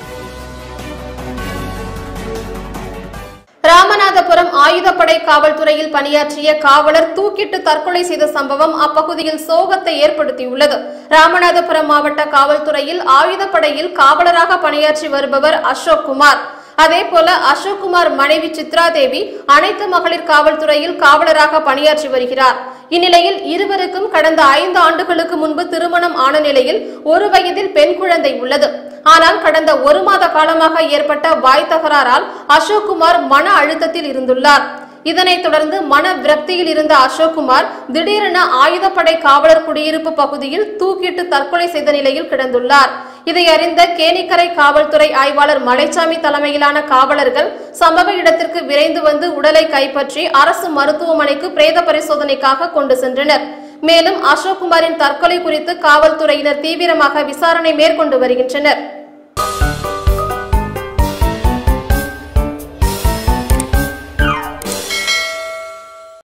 ராமநாதபுரம் ஆயுதப்படை காவல்துறையில் பணியாற்றிய காவலர் தூக்கிட்டு தற்கொலை செய்த சம்பவம் அப்பகுதியில் சோகத்தை ஏற்படுத்தியுள்ளது ராமநாதபுரம் மாவட்ட காவல்துறையில் ஆயுதப்படையில் காவலராக பணியாற்றி வருபவர் அசோக் குமார் அதேபோல அசோக் குமார் மனைவி சித்ரா தேவி அனைத்து மகளிர் காவல்துறையில் காவலராக பணியாற்றி வருகிறார் இந்நிலையில் இருவருக்கும் கடந்த ஐந்து ஆண்டுகளுக்கு முன்பு திருமணம் ஆன நிலையில் ஒரு வயதில் பெண் குழந்தை உள்ளது ஆனால் கடந்த ஒரு மாத காலமாக ஏற்பட்ட வாய் தகராறால் அசோக் குமார் மன அழுத்தத்தில் இருந்துள்ளார் இதனைத் தொடர்ந்து மன விரக்தியில் இருந்த அசோக்குமார் திடீரென ஆயுதப்படை காவலர் குடியிருப்பு பகுதியில் தூக்கிட்டு தற்கொலை செய்த நிலையில் கிடந்துள்ளார் இதை அறிந்த கேணிக்கரை காவல்துறை ஆய்வாளர் மலைச்சாமி தலைமையிலான காவலர்கள் சம்பவ இடத்திற்கு விரைந்து வந்து உடலை கைப்பற்றி அரசு மருத்துவமனைக்கு பிரேத பரிசோதனைக்காக கொண்டு சென்றனர் மேலும் அசோக்குமாரின் தற்கொலை குறித்து காவல்துறையினர் தீவிரமாக விசாரணை மேற்கொண்டு வருகின்றனர்